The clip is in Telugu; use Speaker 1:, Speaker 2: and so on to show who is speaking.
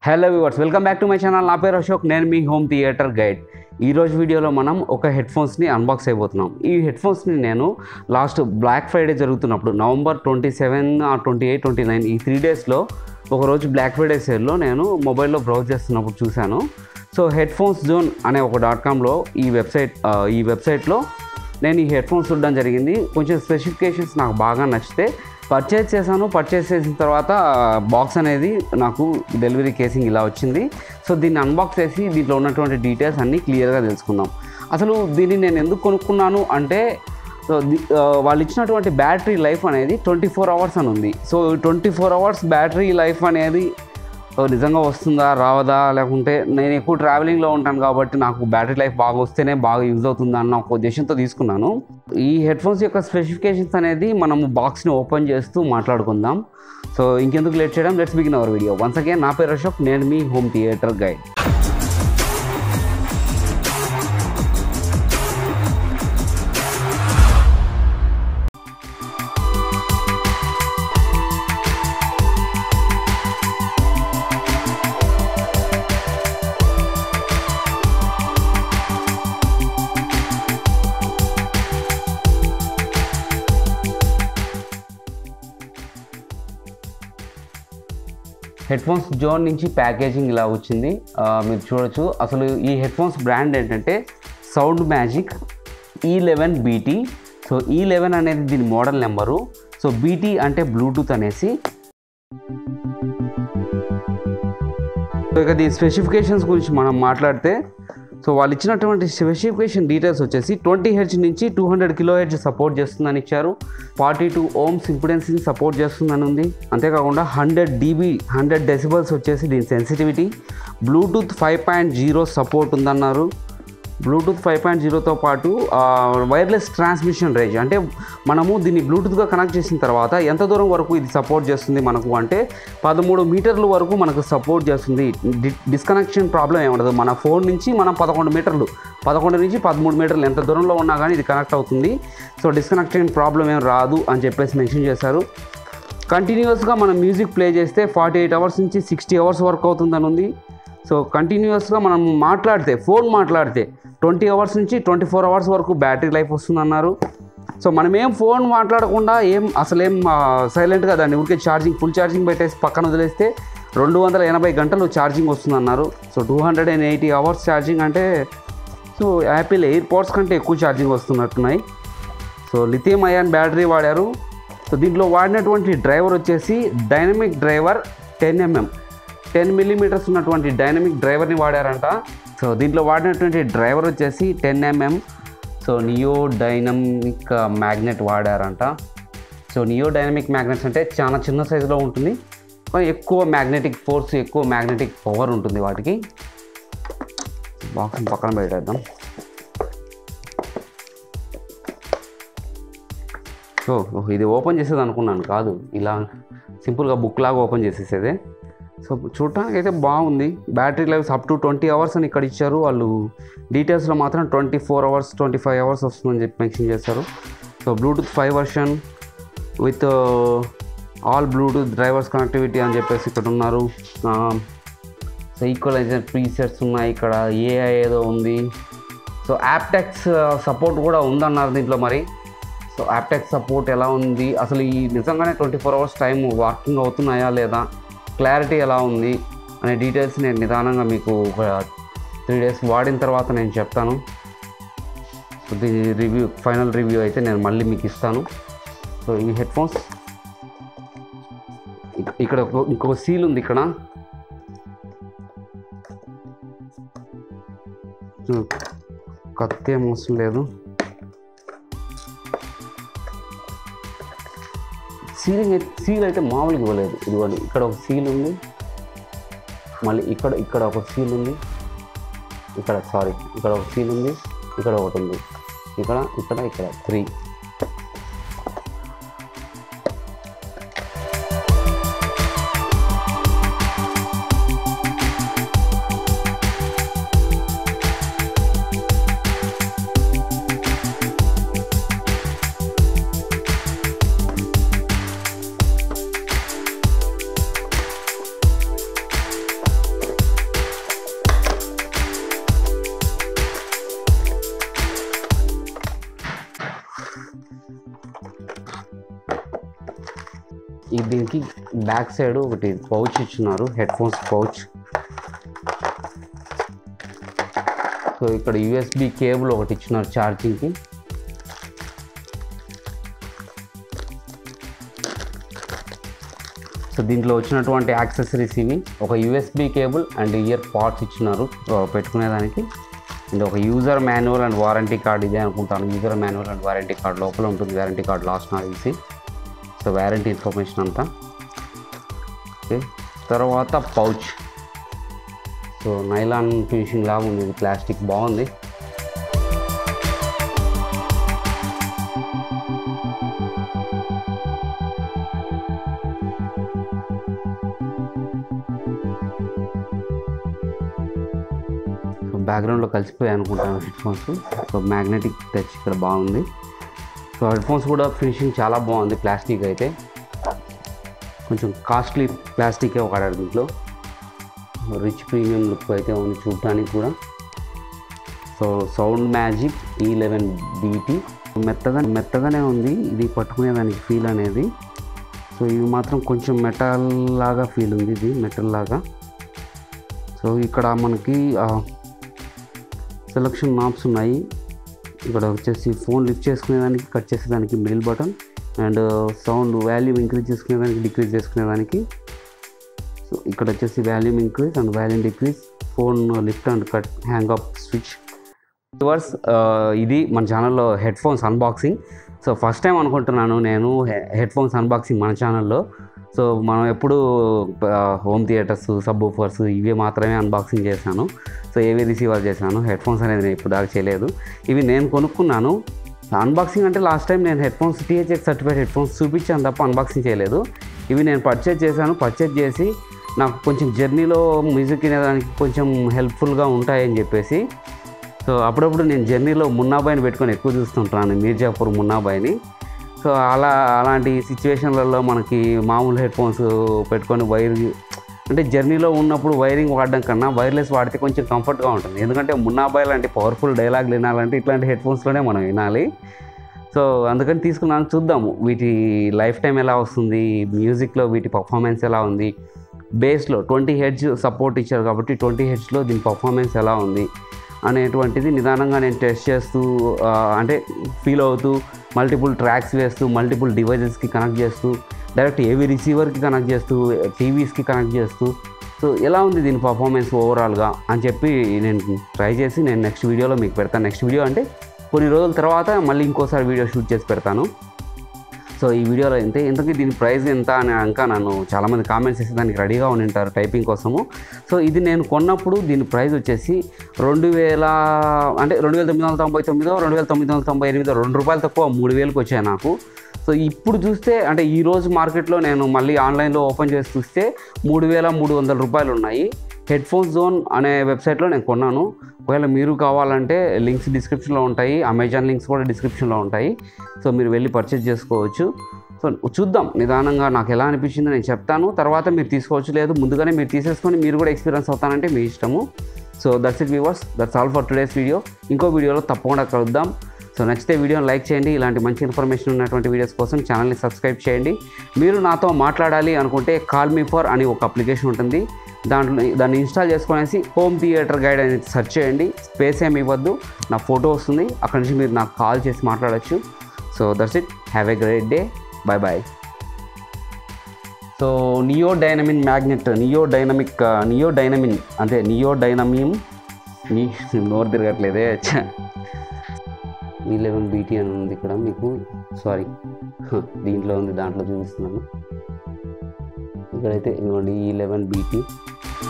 Speaker 1: hello viewers welcome back to my channel నా పేరు అశోక్ నేను మీ హోమ్ థియేటర్ గైడ్ ఈ రోజు వీడియోలో మనం ఒక హెడ్ ఫోన్స్ని అన్బాక్స్ అయిపోతున్నాం ఈ హెడ్ ఫోన్స్ని నేను లాస్ట్ బ్లాక్ ఫ్రైడే జరుగుతున్నప్పుడు November twenty seven twenty eight twenty nine ఈ త్రీ డేస్లో ఒకరోజు బ్లాక్ ఫ్రైడే సేల్లో నేను మొబైల్లో బ్రౌజ్ చేస్తున్నప్పుడు చూశాను సో హెడ్ ఫోన్స్ జోన్ అనే ఒక డాట్ కామ్లో ఈ వెబ్సైట్ ఆ, ఈ వెబ్సైట్లో నేను ఈ హెడ్ ఫోన్స్ చూడడం జరిగింది కొంచెం స్పెసిఫికేషన్స్ నాకు బాగా నచ్చితే పర్చేజ్ చేశాను పర్చేజ్ చేసిన తర్వాత బాక్స్ అనేది నాకు డెలివరీ కేసింగ్ ఇలా వచ్చింది సో దీన్ని అన్బాక్స్ చేసి దీంట్లో ఉన్నటువంటి డీటెయిల్స్ అన్నీ క్లియర్గా తెలుసుకుందాం అసలు దీన్ని నేను ఎందుకు కొనుక్కున్నాను అంటే సో ది- ఆ, వాళ్ళు ఇచ్చినటువంటి బ్యాటరీ లైఫ్ అనేది ట్వంటీ ఫోర్ అవర్స్ అని ఉంది so twenty four hours battery life అనేది సో నిజంగా వస్తుందా రావదా లేకుంటే నేను ఎక్కువ ట్రావెలింగ్లో ఉంటాను కాబట్టి నాకు బ్యాటరీ లైఫ్ బాగా వస్తేనే బాగా యూజ్ అవుతుందా అన్న ఒక ఉద్దేశంతో తీసుకున్నాను ఈ హెడ్ ఫోన్స్ యొక్క స్పెసిఫికేషన్స్ అనేది మనము బాక్స్ని ఓపెన్ చేస్తూ మాట్లాడుకుందాం సో ఇంకెందుకు లేట్ చేయడం let's begin our video once again నా పేరు అశోక్ నేను మీ home theatre guide headphones zone నుంచి ప్యాకేజింగ్ ఇలా వచ్చింది ఆ, మీరు చూడొచ్చు అసలు ఈ హెడ్ ఫోన్స్ బ్రాండ్ ఏంటంటే సౌండ్ మ్యాజిక్ ఈ లెవెన్ బీటీ సో ఈ లెవెన్ అనేది దీని మోడల్ నెంబరు సో బీటీ అంటే బ్లూటూత్ అనేసి సో ఇక దీని స్పెసిఫికేషన్స్ గురించి మనం మాట్లాడితే సో వాళ్ళు ఇచ్చినటువంటి స్పెసిఫికేషన్ డీటెయిల్స్ వచ్చేసి ట్వంటీ హెడ్జ్ నుంచి two hundred kilo hedge support చేస్తుందని ఇచ్చారు ఫార్టీ టూ ఓమ్స్ ఇంపిడెన్స్ని సపోర్ట్ చేస్తుందని ఉంది అంతేకాకుండా హండ్రెడ్ డీబీ హండ్రెడ్ డెసిబల్స్ వచ్చేసి దీని sensitivity Bluetooth five point zero support ఉందన్నారు బ్లూటూత్ ఫైవ్ పాయింట్ జీరోతో పాటు వైర్లెస్ ట్రాన్స్మిషన్ రేంజ్ అంటే మనము దీన్ని బ్లూటూత్గా కనెక్ట్ చేసిన తర్వాత ఎంత దూరం వరకు ఇది సపోర్ట్ చేస్తుంది మనకు అంటే పదమూడు మీటర్ల వరకు మనకు సపోర్ట్ చేస్తుంది డి డిస్కనెక్షన్ ప్రాబ్లం ఏముండదు మన ఫోన్ నుంచి మనం పదకొండు మీటర్లు పదకొండు నుంచి పదమూడు మీటర్లు ఎంత దూరంలో ఉన్నా కానీ ఇది కనెక్ట్ అవుతుంది సో డిస్కనెక్షన్ ప్రాబ్లం ఏం రాదు అని చెప్పేసి మెన్షన్ చేశారు కంటిన్యూస్గా మనం మ్యూజిక్ ప్లే చేస్తే ఫార్టీ ఎయిట్ అవర్స్ నుంచి సిక్స్టీ అవర్స్ వరకు అవుతుందని ఉంది సో కంటిన్యూస్గా మనం మాట్లాడితే ఫోన్ మాట్లాడితే ట్వంటీ అవర్స్ నుంచి ట్వంటీ ఫోర్ అవర్స్ వరకు బ్యాటరీ లైఫ్ వస్తుందన్నారు సో మనం ఏం ఫోన్ మాట్లాడకుండా ఏం అసలు ఏం సైలెంట్గా దాన్ని ఊరికే ఛార్జింగ్ ఫుల్ ఛార్జింగ్ పెట్టేసి పక్కన వదిలేస్తే రెండు వందల ఎనభై గంటలు ఛార్జింగ్ వస్తుందన్నారు so two hundred and eighty hours charging అంటే సో యాపిల్ ఎయిర్ పోర్ట్స్ కంటే ఎక్కువ ఛార్జింగ్ వస్తున్నట్టున్నాయి సో లిథియం అయాన్ బ్యాటరీ వాడారు సో దీంట్లో వాడినటువంటి డ్రైవర్ వచ్చేసి dynamic driver ten mm ten millimetres ఉన్నటువంటి డైనమిక్ డ్రైవర్ని వాడారంట సో దీంట్లో వాడినటువంటి డ్రైవర్ వచ్చేసి ten mm so neo dynamic magnet వాడారంట సో నియో డైనమిక్ మ్యాగ్నెట్స్ అంటే చాలా చిన్న సైజులో ఉంటుంది కానీ ఎక్కువ మ్యాగ్నెటిక్ ఫోర్స్ ఎక్కువ మ్యాగ్నెటిక్ పవర్ ఉంటుంది వాటికి బాక్స్ పక్కన పెట్టేద్దాం సో ఓహ్, ఇది ఓపెన్ చేసేది అనుకున్నాను కాదు ఇలా సింపుల్గా బుక్ లాగా ఓపెన్ చేసేసేదే సో చూడటానికి అయితే బాగుంది battery life's up to twenty hours అని ఇక్కడ ఇచ్చారు వాళ్ళు డీటెయిల్స్లో మాత్రం twenty four hours twenty five hours వస్తుందని చెప్పి మెన్షన్ చేశారు so Bluetooth five version with all Bluetooth drivers connectivity అని చెప్పేసి ఇక్కడ ఉన్నారు సో ఈక్వలైజర్ ప్రీసెట్స్ ఉన్నాయి ఇక్కడ ఏఐ ఏదో ఉంది సో యాప్టెక్స్ సపోర్ట్ కూడా ఉందన్నారు దీంట్లో మరి సో యాప్టెక్ సపోర్ట్ ఎలా ఉంది అసలు ఈ నిజంగానే twenty four hours time working అవుతున్నాయా లేదా క్లారిటీ ఎలా ఉంది అనే డీటెయిల్స్ నేను నిదానంగా మీకు ఒక త్రీ డేస్ వాడిన తర్వాత నేను చెప్తాను సో దీని రివ్యూ ఫైనల్ రివ్యూ అయితే నేను మళ్ళీ మీకు ఇస్తాను సో ఈ హెడ్ ఫోన్స్ ఇక్కడ ఒక- ఇంకొక సీల్ ఉంది ఇక్కడ సో కత్తి ఏం అవసరం లేదు సీలింగ్ అయితే సీల్ అయితే మామూలుగా ఇవ్వలేదు ఇదిగోండి ఇక్కడ ఒక సీల్ ఉంది మళ్ళీ ఇక్కడ ఇక్కడ ఒక సీల్ ఉంది ఇక్కడ సారీ ఇక్కడ ఒక సీల్ ఉంది ఇక్కడ ఒకటి ఉంది ఇక్కడ ఇక్కడ ఇక్కడ త్రీ ఈ దీనికి బ్యాక్ సైడ్ ఒకటి పౌచ్ ఇచ్చినారు హెడ్ ఫోన్స్ పౌచ్ సో ఇక్కడ యూఎస్బి కేబుల్ ఒకటి ఇచ్చినారు ఛార్జింగ్కి సో దీంట్లో వచ్చినటువంటి యాక్సెసరీస్ ఇవి ఒక USB cable and ear pods ఇచ్చినారు ఆ, పెట్టుకునేదానికి అండ్ ఒక user manual and warranty card ఇదే అనుకుంటాను user manual and warranty card లోపల ఉంటుంది వారంటీ కార్డ్ లాస్ట్ నాకు తెలిసి సో వారంటీ ఇన్ఫర్మేషన్ అంతా ఓకే తర్వాత పౌచ్ సో నైలాన్ ఫినిషింగ్ లాగా ఉంది ఇది ప్లాస్టిక్ బాగుంది సో బ్యాక్గ్రౌండ్లో కలిసిపోయాయి అనుకుంటాను headphones so magnetic touch ఇక్కడ బాగుంది సో హెడ్ ఫోన్స్ కూడా ఫినిషింగ్ చాలా బాగుంది ప్లాస్టిక్ అయితే కొంచెం కాస్ట్లీ ప్లాస్టికే వాడారు దీంట్లో రిచ్ ప్రీమియం లుక్ అయితే ఉంది చూడటానికి కూడా సో సౌండ్ మ్యాజిక్ ఈ లెవెన్ బీటీ మెత్తగా మెత్తగానే ఉంది ఇది పట్టుకునేదానికి ఫీల్ అనేది సో ఇవి మాత్రం కొంచెం మెటల్ లాగా ఫీల్ ఉంది ఇది మెటల్ లాగా సో ఇక్కడ మనకి సెలక్షన్ నాబ్స్ ఉన్నాయి ఇక్కడ వచ్చేసి ఫోన్ లిఫ్ట్ చేసుకునేదానికి కట్ చేసేదానికి middle button and sound volume increase చేసుకునేదానికి డిక్రీజ్ చేసుకునేదానికి సో ఇక్కడ వచ్చేసి volume increase and volume decrease phone lift and cut hang up switch వర్స్ ఇది మన ఛానల్లో headphones unboxing so first time అనుకుంటున్నాను నేను హెడ్ ఫోన్స్ అన్బాక్సింగ్ మన ఛానల్లో సో మనం ఎప్పుడు హోమ్ థియేటర్స్ సబ్ ఊఫర్స్ ఇవి మాత్రమే అన్బాక్సింగ్ చేశాను సో ఏవి రిసీవర్ చేశాను హెడ్ ఫోన్స్ అనేది నేను ఇప్పుడు దాకా చేయలేదు ఇవి నేను కొనుక్కున్నాను అన్బాక్సింగ్ అంటే లాస్ట్ టైం నేను headphones THX certified headphones చూపించాను తప్ప అన్బాక్సింగ్ చేయలేదు ఇవి నేను పర్చేజ్ చేశాను పర్చేజ్ చేసి నాకు కొంచెం జర్నీలో మ్యూజిక్ వినేదానికి కొంచెం హెల్ప్ఫుల్గా ఉంటాయని చెప్పేసి సో అప్పుడప్పుడు నేను జర్నీలో మున్నాబాయిని పెట్టుకొని ఎక్కువ చూస్తుంటాను మీర్జాపూర్ మున్నాబాయిని సో అలా అలాంటి సిచ్యువేషన్లలో మనకి మామూలు హెడ్ ఫోన్స్ పెట్టుకొని వైర్ అంటే జర్నీలో ఉన్నప్పుడు వైరింగ్ వాడడం కన్నా వైర్లెస్ వాడితే కొంచెం కంఫర్ట్గా ఉంటుంది ఎందుకంటే మున్నాబాయ్ లాంటి పవర్ఫుల్ డైలాగ్ వినాలంటే ఇట్లాంటి హెడ్ ఫోన్స్లోనే మనం వినాలి సో అందుకని తీసుకున్నాను చూద్దాము వీటి లైఫ్ టైం ఎలా వస్తుంది మ్యూజిక్లో వీటి పర్ఫార్మెన్స్ ఎలా ఉంది బేస్లో ట్వంటీ హెడ్స్ సపోర్ట్ ఇచ్చారు కాబట్టి ట్వంటీ హెడ్స్లో దీని పర్ఫార్మెన్స్ ఎలా ఉంది అనేటువంటిది నిదానంగా నేను టెస్ట్ చేస్తూ ఆ, అంటే ఫీల్ అవుతూ మల్టిపుల్ ట్రాక్స్ వేస్తూ మల్టిపుల్ డివైజెస్కి కనెక్ట్ చేస్తూ డైరెక్ట్ ఏవి రిసీవర్కి కనెక్ట్ చేస్తూ టీవీస్కి కనెక్ట్ చేస్తూ సో ఎలా ఉంది దీని పర్ఫార్మెన్స్ ఓవరాల్గా అని చెప్పి నేను ట్రై చేసి నేను నెక్స్ట్ వీడియోలో మీకు పెడతాను నెక్స్ట్ వీడియో అంటే కొన్ని రోజుల తర్వాత మళ్ళీ ఇంకోసారి వీడియో షూట్ చేసి పెడతాను సో ఈ వీడియోలో అయితే ఇంతకీ దీని ప్రైస్ ఎంత అని ఇంకా నన్ను చాలామంది కామెంట్స్ చేసి దానికి రెడీగా ఉండి ఉంటారు టైపింగ్ కోసము సో ఇది నేను కొన్నప్పుడు దీని ప్రైస్ వచ్చేసి రెండు వేల అంటే రెండు వేల తొమ్మిది వందల తొంభై తొమ్మిదో రెండు వేల తొమ్మిది వందల తొంభై ఎనిమిదో రెండు రూపాయలు తక్కువ మూడు వేలకు వచ్చాయి నాకు సో ఇప్పుడు చూస్తే అంటే ఈ రోజు మార్కెట్లో నేను మళ్ళీ ఆన్లైన్లో ఓపెన్ చేసి చూస్తే మూడు వేల మూడు వందల రూపాయలు ఉన్నాయి హెడ్ ఫోన్ జోన్ అనే వెబ్సైట్లో నేను కొన్నాను ఒకవేళ మీరు కావాలంటే లింక్స్ డిస్క్రిప్షన్లో ఉంటాయి అమెజాన్ లింక్స్ కూడా డిస్క్రిప్షన్లో ఉంటాయి సో మీరు వెళ్ళి పర్చేజ్ చేసుకోవచ్చు సో చూద్దాం నిదానంగా నాకు ఎలా అనిపించిందో నేను చెప్తాను తర్వాత మీరు తీసుకోవచ్చు లేదు ముందుగానే మీరు తీసేసుకొని మీరు కూడా ఎక్స్పీరియన్స్ అవుతానంటే మీ ఇష్టము so that's it viewers that's all for today's video ఇంకో వీడియోలో తప్పకుండా కలుద్దాం సో నచ్చితే వీడియోని లైక్ చేయండి ఇలాంటి మంచి ఇన్ఫర్మేషన్ ఉన్నటువంటి వీడియోస్ కోసం ఛానల్ని సబ్స్క్రైబ్ చేయండి మీరు నాతో మాట్లాడాలి అనుకుంటే కాల్ మీ ఫర్ అని ఒక అప్లికేషన్ ఉంటుంది దాంట్లో దాన్ని ఇన్స్టాల్ చేసుకునేసి హోమ్ థియేటర్ గైడ్ అనేది సెర్చ్ చేయండి స్పేస్ ఏమి ఇవ్వద్దు నా ఫోటో వస్తుంది అక్కడ నుంచి మీరు నాకు కాల్ చేసి మాట్లాడచ్చు so that's it have a great day bye bye so neodymium magnet neo dynamic neodymium అంటే నియో డైనమిన్ నీ నోరు తిరగట్లేదే ఈ లెవెన్ బీటీ అని ఉంది ఇక్కడ మీకు సారీ దీంట్లో ఉంది దాంట్లో చూపిస్తున్నాను ఇక్కడైతే ఇవ్వండి ఈ లెవెన్ బీటీ